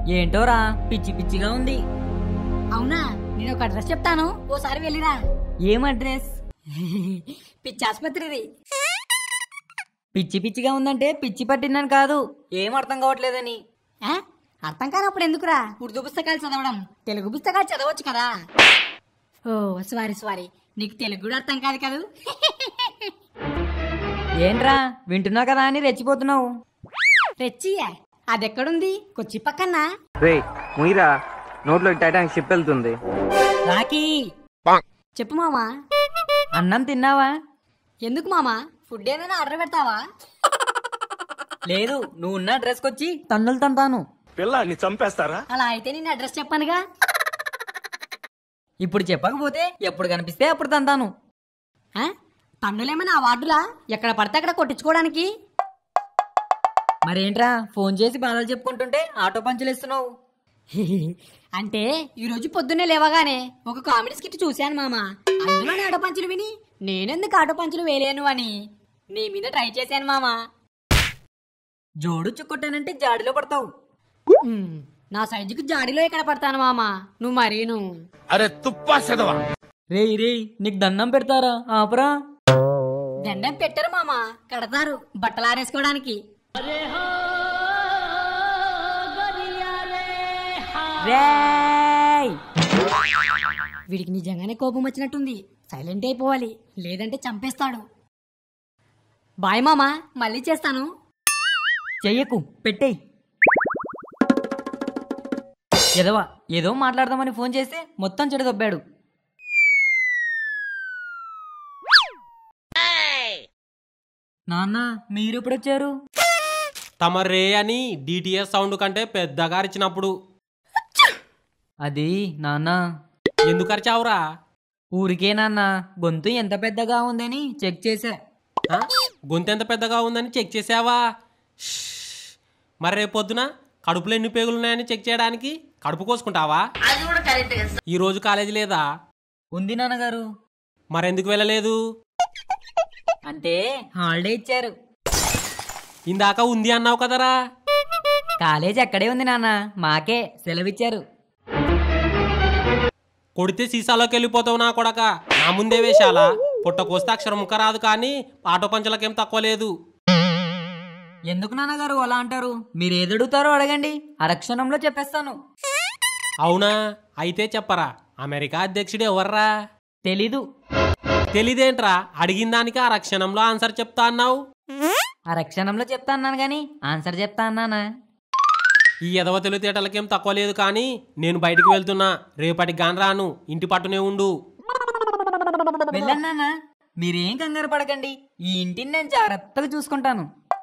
ఏంటోరా పిచ్చి పిచ్చిగా ఉంది అవునా నేను ఒక అడ్రస్ చెప్తాను ఓసారి వెళ్ళిరా ఏం అడ్రస్ పిచ్చి ఆసుపత్రిది పిచ్చి పిచ్చిగా ఉందంటే పిచ్చి పట్టిందని కాదు ఏం అర్థం కావట్లేదని ఆ? అర్థం కానప్పుడు ఎందుకురా ఉర్దూ పుస్తకాలు చదవడం తెలుగు పుస్తకాలు చదవచ్చు కదా ఓ సారీ సారీ నీకు తెలుగు కూడా అర్థం కాదు కదా ఏంట్రా వింటున్నా కదా అని రెచ్చిపోతున్నావు రెచ్చియా అదెక్కడుంది కొచ్చి పక్కన రే ముయిరా నోట్లో టైటానిక్ షిప్ వెళ్తుంది రాకీ చెప్పు మామా అన్నం తిన్నావా ఎందుకు మామా ఫుడ్ ఏదైనా ఆర్డర్ పెడతావా లేదు నువ్వు ఉన్న డ్రెస్కి వచ్చి తన్నులు తంతాను పిల్లాన్ని చంపేస్తారా అలా అయితే నేను అడ్రస్ చెప్పానుగా ఇప్పుడు చెప్పకపోతే ఎప్పుడు కనిపిస్తే అప్పుడు తంతాను ఆ? పన్నులేమైనా అవార్డులా ఎక్కడ పడితే అక్కడ కొట్టించుకోవడానికి మరేంట్రా ఫోన్ చేసి బాధలు చెప్పుకుంటుంటే ఆటో పంచులు ఇస్తున్నావు అంటే ఈ రోజు పొద్దున్నే లేవగానే ఒక కామెడీ స్కిట్ చూశాను మామ అందులోనే ఆటో పంచులు విని నేనెందుకు ఆటో పంచులు వేలేను అని నీ మీద ట్రై చేశాను మామ జోడు చుక్కొట్టానంటే జాడిలో పడతావు ఉమ్, నా సైజుకి జాడిలో ఎక్కడ పడతాను మామ నువ్వు మరీను అరే తుప్పా సెదవా రేయ్ రేయ్ నీకు దండం పెడతారా ఆపరా దండం పెట్టరు మామ కడతారు బట్టలు ఆరేసుకోవడానికి రేయ్ వీడికి నిజంగానే కోపం వచ్చినట్టుంది సైలెంట్ అయిపోవాలి లేదంటే చంపేస్తాడు బాయ్ మామ మళ్ళీ చేస్తాను చెయ్యకు పెట్టేయ్ ఎదవా ఏదో మాట్లాడదామని ఫోన్ చేస్తే మొత్తం చెడదొబ్బాడు నాన్న మీరు ఎప్పుడు వచ్చారు తమ రే అని డిటిఎస్ సౌండ్ కంటే పెద్దగా అరిచినప్పుడు అది నాన్న ఎందుకు అరిచావురా ఊరికే నాన్న గొంతు ఎంత పెద్దగా ఉందని చెక్ చేశా ఆ? గొంతు ఎంత పెద్దగా ఉందని చెక్ చేసావా షష్. మరి రేపు పొద్దున కడుపులో ఎన్ని పేగులు ఉన్నాయని చెక్ చేయడానికి కడుపు కోసుకుంటావా ఈ రోజు కాలేజీ లేదా ఉంది నాన్నగారు మరెందుకు వెళ్ళలేదు అంటే హాలిడే ఇచ్చారు ఇందాక ఉంది అన్నావు కదరా కాలేజ్ అక్కడే ఉంది నాన్న మాకే సెలవిచ్చారు కొడితే సీసాలోకి వెళ్ళిపోతావు నా కొడక నా ముందే వేశాలా పుట్ట కోస్తే అక్షరం ముక్క రాదు కానీ ఆటో పంచలకేం తక్కువ లేదు ఎందుకు నాన్నగారు అలా అంటారు మీరు ఏది అడుగుతారో అడగండి అరక్షణంలో చెప్పేస్తాను అవునా అయితే చెప్పరా అమెరికా అధ్యక్షుడు ఎవర్రా తెలీదు తెలీదేంట్రా అడిగిన దానికి ఆ రక్షణంలో ఆన్సర్ చెప్తా అన్నావు అరక్షణంలో చెప్తా అన్నాను కానీ ఆన్సర్ చెప్తా అన్నానా ఈ ఎదవ తెలివితేటలకేం తక్కువ లేదు కానీ నేను బయటికి వెళ్తున్నా రేపటికి గాని రాను ఇంటి పట్టునే ఉండు వెళ్ళండి నాన్న మీరేం కంగారు పడకండి ఈ ఇంటిని నేను జాగ్రత్తగా చూసుకుంటాను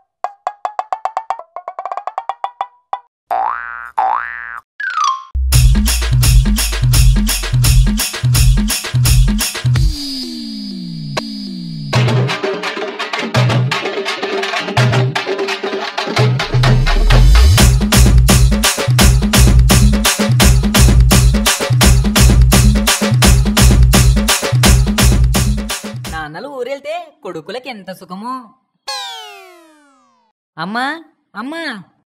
నాన్నలు ఊరెళ్తే కొడుకులకి ఎంత సుఖమో అమ్మా అమ్మా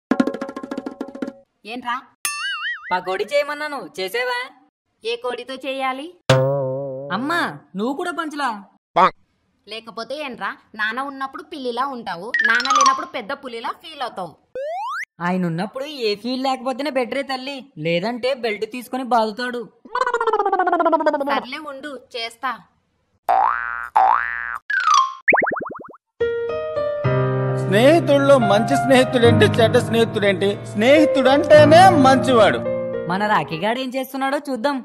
ఏంట్రా పకోడీ చేయమన్నాను చేసేవా ఏ కోడితో చేయాలి అమ్మా నువ్వు కూడా పంచలా లేకపోతే ఏంట్రా నాన్న ఉన్నప్పుడు పిల్లిలా ఉంటావు నాన్న లేనప్పుడు పెద్ద పులిలా ఫీల్ అవుతావు ఆయన ఉన్నప్పుడు ఏ ఫీల్ లేకపోతేనే బెటరే తల్లి లేదంటే బెల్ట్ తీసుకొని బాదుతాడు సర్లే ఉండు చేస్తా స్నేహితుల్లో మంచి స్నేహితుడేంటి చెడ్డ స్నేహితుడేంటి స్నేహితుడు అంటేనే మంచివాడు మన రాఖీగాడు ఏం చేస్తున్నాడో చూద్దాం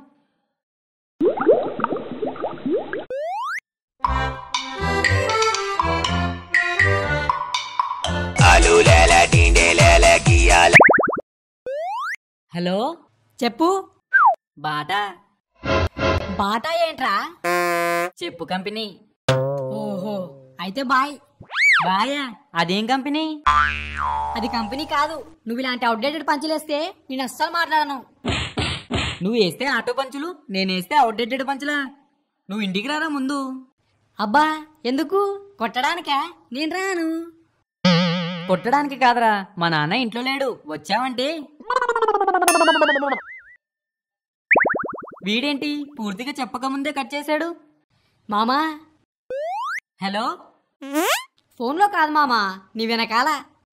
హలో చెప్పు బాటా బాటా ఏంట్రా చెప్పు కంపెనీ ఓహో అయితే బాయ్ బాయా అదేం కంపెనీ అది కంపెనీ కాదు నువ్వు ఇలాంటి అవుట్డేటెడ్ పంచులేస్తే నేను అస్సలు మాట్లాడను నువ్వు వేస్తే ఆటో పంచులు నేను వేస్తే అవుట్డేటెడ్ పంచులా నువ్వు ఇంటికి రారా ముందు అబ్బా ఎందుకు కొట్టడానికా నేను రాను కొట్టడానికి కాదురా మా నాన్న ఇంట్లో లేడు వచ్చావంటే వీడేంటి పూర్తిగా చెప్పకముందే కట్ చేశాడు మామా హలో ఫోన్లో కాదు మామా నీ వెనకాల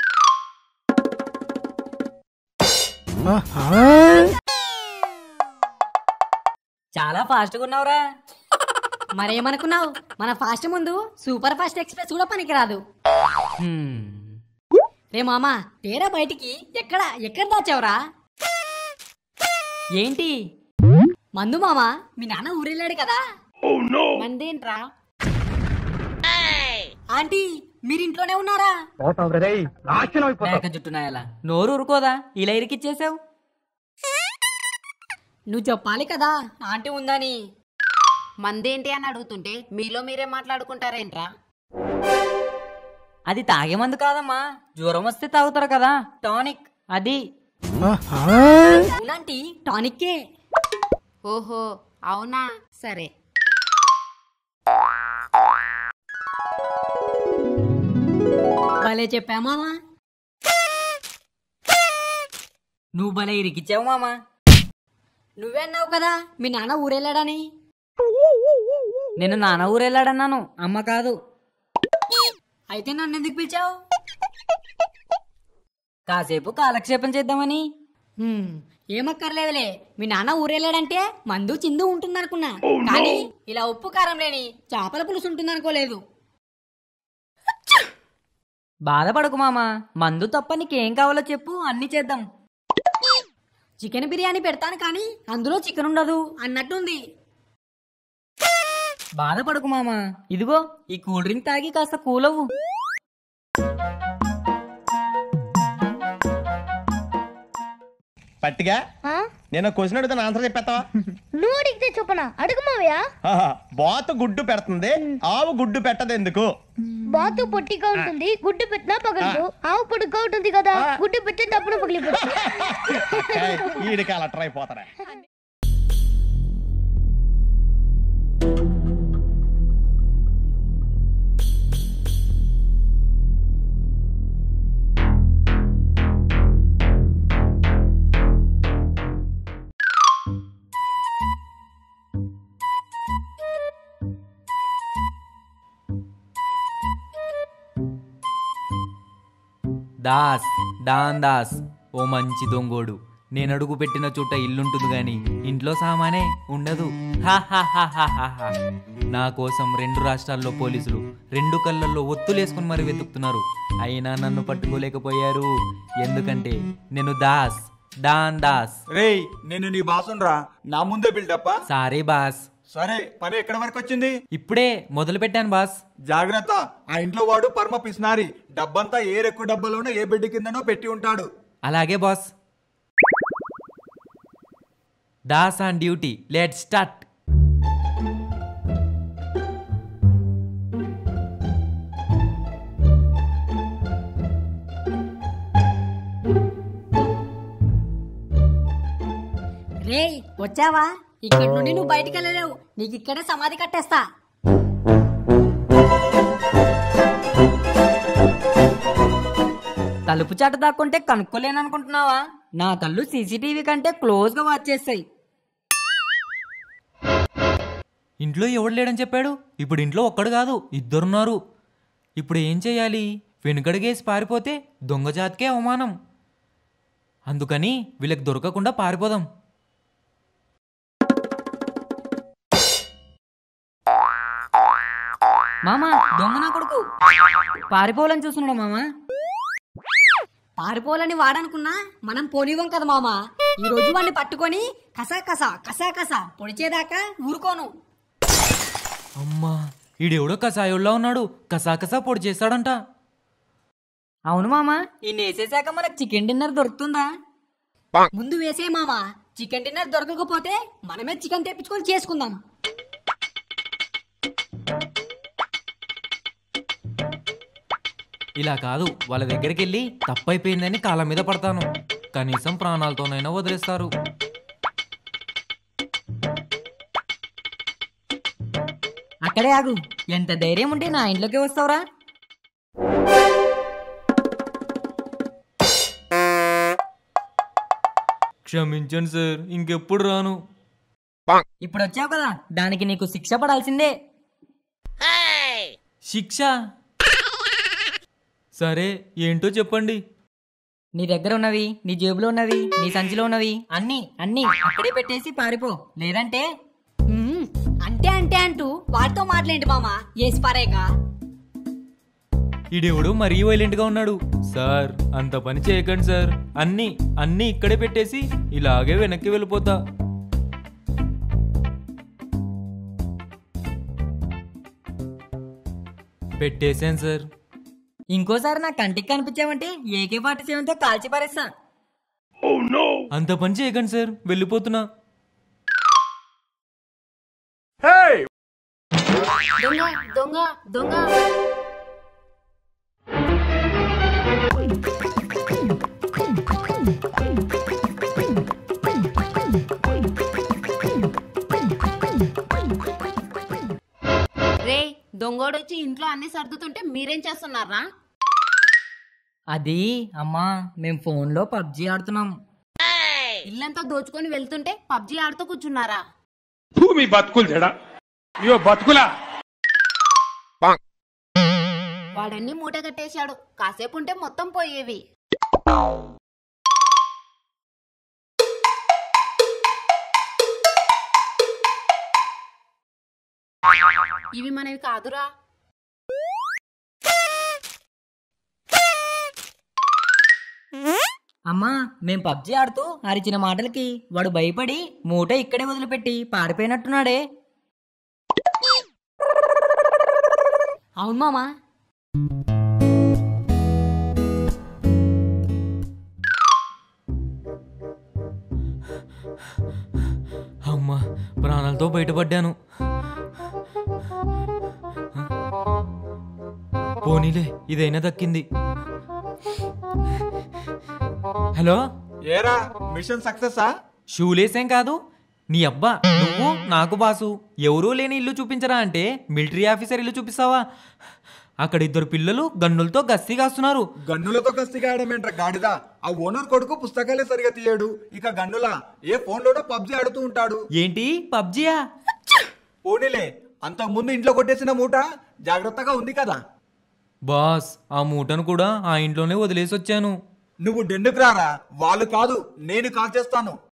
చాలా ఫాస్ట్గా ఉన్నావురా మరేమనుకున్నావు మన ఫాస్ట్ ముందు సూపర్ ఫాస్ట్ ఎక్స్ప్రెస్ కూడా పనికిరాదు హ్మ్. రే మామా తేరా బయటికి ఎక్కడ ఎక్కడ దాచావురా ఏంటి మందు మామా మీ నాన్న ఊరెళ్ళాడు కదా మందేంట్రా ఆంటీ మీరు ఇంట్లోనే ఉన్నారా మేక జుట్టు నాయలా నోరు ఊరుకోదా ఇలా ఇరికిచ్చేసావు నువ్వు చెప్పాలి కదా ఆంటీ ఉందని మందేంటి అని అడుగుతుంటే మీలో మీరే మాట్లాడుకుంటారేంట్రా అది తాగే మందు కాదమ్మా జ్వరం వస్తే తాగుతారు కదా టానిక్ అది అవునంటీ టానిక్కే ఓహో అవునా సరే భలే చెప్పా మామా నువ్వు భలే ఇరికిచ్చావు మామా నువ్వే అన్నావు కదా మీ నాన్న ఊరెళ్ళాడని నేను నాన్న ఊరెళ్ళాడన్నాను అమ్మ కాదు అయితే నన్ను ఎందుకు పిలిచావు కాసేపు కాలక్షేపం చేద్దామని హ్మ్, ఏమక్కర్లేదులే మీ నాన్న ఊరెళ్ళాడంటే మందు చిందు ఉంటుందనుకున్నా కానీ ఇలా ఉప్పు కారం లేని చేపల పులుసు ఉంటుందనుకోలేదు బాధపడకు మామా మందు తప్ప నీకేం కావాలో చెప్పు అన్ని చేద్దాం చికెన్ బిర్యానీ పెడతాను కానీ అందులో చికెన్ ఉండదు అన్నట్టుంది బాధపడకు మామా ఇదిగో ఈ కూల్ డ్రింక్ తాగి కాస్త కూలవు పట్టిగా నేను క్వశ్చన్ అడుగుతాను ఆన్సర్ చెప్పేస్తావా నువ్వు అడిగితే చెప్పనా అడుగు మావయ్య ఆహా, బాతు గుడ్డు పెడుతుంది ఆవు గుడ్డు పెట్టదు ఎందుకు బాతు పొట్టిగా ఉంటుంది గుడ్డు పెట్టినా పగలదు ఆవు పొడుగ్గా ఉంటుంది కదా గుడ్డు పెట్టేటప్పుడు పగిలిపోతుంది ఏయ్, ఈడికి అలా ట్రై పోతారా దాస్ డాన్ దాస్ ఓ మంచి దొంగోడు నేను అడుగు పెట్టిన చోట ఇల్లుంటుంది గాని ఇంట్లో సామానే ఉండదు హా హా హా హా హా హా. నా కోసం రెండు రాష్ట్రాల్లో పోలీసులు రెండు కళ్ళల్లో ఒత్తులేసుకుని మరి వెతుకుతున్నారు అయినా నన్ను పట్టుకోలేకపోయారు ఎందుకంటే నేను దాస్ డాన్ దాస్ రేయ్ నేను నీ బాసుండ్రా నా ముందే బిల్డప్ప సారీ బాస్ సరే పని ఎక్కడి వరకు వచ్చింది ఇప్పుడే మొదలు పెట్టాను బాస్ జాగ్రత్త ఆ ఇంట్లో వాడు పరమ పిసినారి డబ్బంతా ఏ రెక్కు డబ్బలోనో ఏ బెడ్ కిందనో పెట్టి ఉంటాడు అలాగే boss Das on duty let start రేయ్ వచ్చావా ఇక్కడ నుండి నువ్వు బయటికి వెళ్ళలేవు నీకు ఇక్కడే సమాధి కట్టేస్తా తలుపు చాట దాక్కుంటే కనుక్కోలేను అనుకుంటున్నావా నా కళ్ళు సీసీటీవీ కంటే క్లోజ్ గా వాచ్ చేస్తాయి ఇంట్లో ఎవడు లేడని చెప్పాడు ఇప్పుడు ఇంట్లో ఒక్కడు కాదు ఇద్దరున్నారు ఇప్పుడు ఏం చేయాలి వెనుకడిగేసి పారిపోతే దొంగ జాతికే అవమానం అందుకని వీళ్ళకి దొరకకుండా పారిపోదాం మామా దొంగ నా కొడుకు పారిపోవాలని చూస్తున్నాడు మామా పారిపోవాలని వాడనుకున్నా మనం పోనివ్వం కదా మామ ఈ రోజు వాడిని పట్టుకొని కసా కసా కసా కసా పొడిచేదాకా ఊరుకోను అమ్మా ఈడెవడో కసాయోళ్ళ ఉన్నాడు కసాకసా పొడి చేస్తాడంట అవును మామా ఈ నేసేసాక మనకు చికెన్ డిన్నర్ దొరుకుతుందా ముందు వేసే మామ చికెన్ డిన్నర్ దొరకకపోతే మనమే చికెన్ తెప్పించుకొని చేసుకుందాం ఇలా కాదు వాళ్ళ దగ్గరికి వెళ్ళి తప్పైపోయిందని కాళ్ళ మీద పడతాను కనీసం ప్రాణాలతోనైనా వదిలేస్తారు అక్కడే ఆగు ఎంత ధైర్యం ఉంటే నా ఇంట్లోకి వస్తావురా క్షమించండి సార్ ఇంకెప్పుడు రాను ఇప్పుడు వచ్చావు కదా దానికి నీకు శిక్ష పడాల్సిందే శిక్ష సరే ఏంటో చెప్పండి నీ దగ్గర ఉన్నవి నీ జేబులో ఉన్నవి నీ సంచిలో ఉన్నవి అన్ని అన్ని అక్కడే పెట్టేసి పారిపో లేదంటే మ్మ్. అంటే అంటే అంటూ వాడితో మాట్లాడండి మామ ఏసి పారేక ఈడెవడో మరీ వైలెంట్ గా ఉన్నాడు సార్ అంత పని చేయకండి సార్ అన్ని అన్ని ఇక్కడే పెట్టేసి ఇలాగే వెనక్కి వెళ్ళిపోతా పెట్టేశాను సార్ ఇంకోసారి నా కంటికి కనిపించావంటే ఏకే పార్టీ సేవంతో కాల్చి పారేస్తా అంత పని చేయకండి సార్ వెళ్ళిపోతున్నా దొంగ దొంగ దొంగ రే దొంగోడు వచ్చి ఇంట్లో అన్ని సర్దుతుంటే మీరేం చేస్తున్నారా అది అమ్మా మేము ఫోన్లో పబ్జి ఆడుతున్నాం ఇల్లంతా దోచుకొని వెళ్తుంటే పబ్జి ఆడుతూ కూర్చున్నారా మీ బతుకులు జడా ఇయో బతుకులా వాడన్ని మూట కట్టేశాడు కాసేపు ఉంటే మొత్తం పోయేవి ఇవి మనవి కాదురా అమ్మా మేము పబ్జి ఆడుతూ అరిచిన మాటలకి వాడు భయపడి మూట ఇక్కడే వదిలిపెట్టి పారిపోయినట్టున్నాడే అవును మామా అమ్మా ప్రాణాలతో బయటపడ్డాను పోనీలే ఇదైనా దక్కింది హలో ఏరా మిషన్ సక్సెసా షూలేసేం కాదు నీ అబ్బా నువ్వు నాకు బాసు ఎవరూ లేని ఇల్లు చూపించరా అంటే మిలిటరీ ఆఫీసర్ ఇల్లు చూపిస్తావా అక్కడ ఇద్దరు పిల్లలు గన్నులతో గస్తీ కాస్తున్నారు గన్నులతో కస్తి కాయడం ఏంట్రా గాడిద ఆ ఓనర్ కొడుకు పుస్తకాలే సరిగా తీయడు ఇక గన్నుల ఏ ఫోన్ లోనో పబ్జి ఆడుతూ ఉంటాడు ఏంటి పబ్జియా పోనీలే అంతకు ముందు ఇంట్లో కొట్టేసిన మూట జాగ్రత్తగా ఉంది కదా బాస్ ఆ మూటను కూడా ఆ ఇంట్లోనే వదిలేసి వచ్చాను నువ్వు డెండుకు రారా వాళ్ళు కాదు నేను కాల్ చేస్తాను